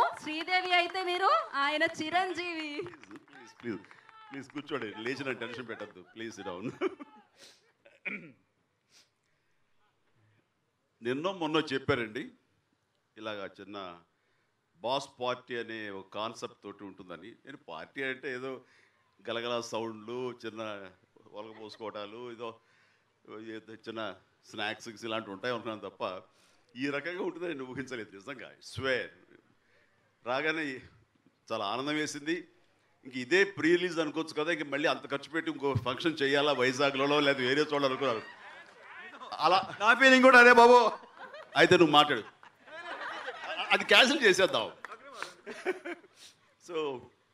శ్రీదేవి అయితే మీరు ఆయన చిరంజీవి ప్లీజ్ ప్లీజ్ ప్లీజ్ కూర్చోండి లేచి నాకు టెన్షన్ పెట్టద్దు ప్లీజ్ డౌన్ నిన్నో మొన్నో చెప్పారండి ఇలాగా చిన్న బాస్ పార్టీ అనే ఒక కాన్సెప్ట్ తోటి ఉంటుందని నేను పార్టీ అంటే ఏదో గలగల సౌండ్లు చిన్న ఒలగపోసుకోవటాలు ఏదో ఏదో చిన్న స్నాక్స్ ఇలాంటివి ఉంటాయి అనుకున్నాను తప్ప ఈ రకంగా ఉంటుందని నేను ఊహించలేదు నిజంగా స్వేర్ రాగానే చాలా ఆనందం వేసింది ఇంక ఇదే ప్రీ రిలీజ్ అనుకోవచ్చు కదా ఇంక మళ్ళీ అంత ఖర్చు పెట్టి ఇంకో ఫంక్షన్ చేయాలా వైజాగ్లో లేదా వేరే చోట అనుకున్నారు అలా నా ఫీలింగ్ కూడా అదే బాబు అయితే నువ్వు మాట్లాడు అది క్యాన్సిల్ చేసేద్దాం సో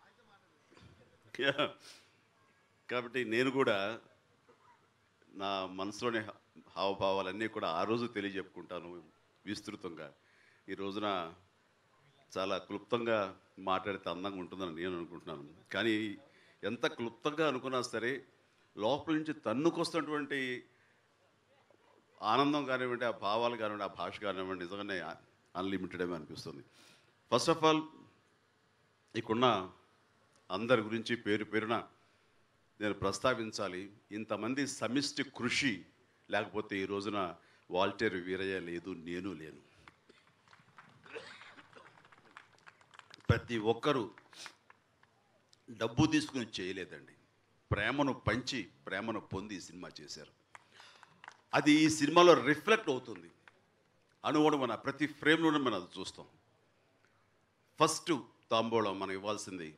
కాబట్టి నేను కూడా నా మనసులోని హావభావాలన్నీ కూడా ఆ రోజు తెలియజెప్పుకుంటాను విస్తృతంగా ఈ రోజున చాలా క్లుప్తంగా మాట్లాడితే అందంగా ఉంటుందని నేను అనుకుంటున్నాను కానీ ఎంత క్లుప్తంగా అనుకున్నా సరే లోపల నుంచి తన్నుకొస్తున్నటువంటి ఆనందం కానివ్వండి ఆ భావాలు కానివ్వండి ఆ భాష కానివ్వండి నిజంగానే అన్లిమిటెడ్ ఏమో అనిపిస్తుంది ఫస్ట్ ఆఫ్ ఆల్ ఇక్కడున్న అందరి గురించి పేరు పేరున నేను ప్రస్తావించాలి ఇంతమంది సమిష్టి కృషి లేకపోతే ఈ రోజున వాల్టేర్ వీరయ్య లేదు నేను లేను ప్రతి ఒక్కరూ డబ్బు తీసుకుని చేయలేదండి ప్రేమను పంచి ప్రేమను పొంది ఈ సినిమా చేశారు అది ఈ సినిమాలో రిఫ్లెక్ట్ అవుతుంది అనువడం మన ప్రతి ఫ్రేమ్లోనే మనం అది చూస్తాం ఫస్ట్ తాంబూలం మనం ఇవ్వాల్సింది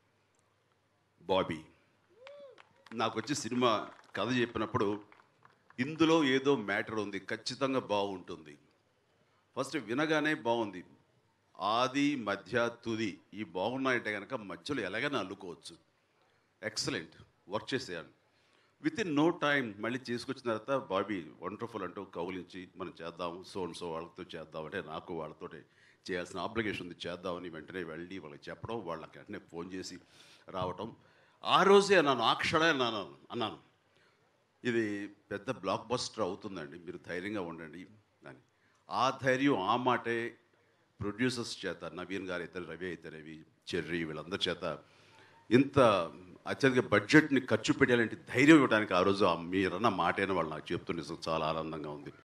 బాబీ నాకు వచ్చి సినిమా కథ చెప్పినప్పుడు ఇందులో ఏదో మ్యాటర్ ఉంది ఖచ్చితంగా బాగుంటుంది ఫస్ట్ వినగానే బాగుంది ఆది మధ్య తుది ఈ బాగున్నాయంటే కనుక మధ్యలో ఎలాగైనా అల్లుకోవచ్చు ఎక్సలెంట్ వర్క్ చేసేయాలి విత్ ఇన్ నో టైం మళ్ళీ చేసుకొచ్చిన తర్వాత బాబీ వండర్ఫుల్ అంటూ కౌలించి మనం చేద్దాం సో అండ్ సో వాళ్ళతో చేద్దాం అంటే నాకు వాళ్ళతో చేయాల్సిన ఆబ్లిగేషన్ ఉంది చేద్దామని వెంటనే వెళ్ళి వాళ్ళకి చెప్పడం వాళ్ళకి వెంటనే ఫోన్ చేసి రావటం ఆ రోజే అన్నాను ఆ క్షణమే అన్నాను అన్నాను ఇది పెద్ద బ్లాక్ బస్టర్ అవుతుందండి మీరు ధైర్యంగా ఉండండి అని ఆ ధైర్యం ఆ మాటే ప్రొడ్యూసర్స్ చేత నవీన్ గారు అయితే రవి అయితే రవి చెర్రీ వీళ్ళందరి చేత ఇంత అత్యధిక బడ్జెట్ని ఖర్చు పెట్టాలంటే ధైర్యం ఇవ్వడానికి ఆ రోజు ఆ మీరన్న మాటైన వాళ్ళు నాకు చెప్తూ నిజం చాలా ఆనందంగా ఉంది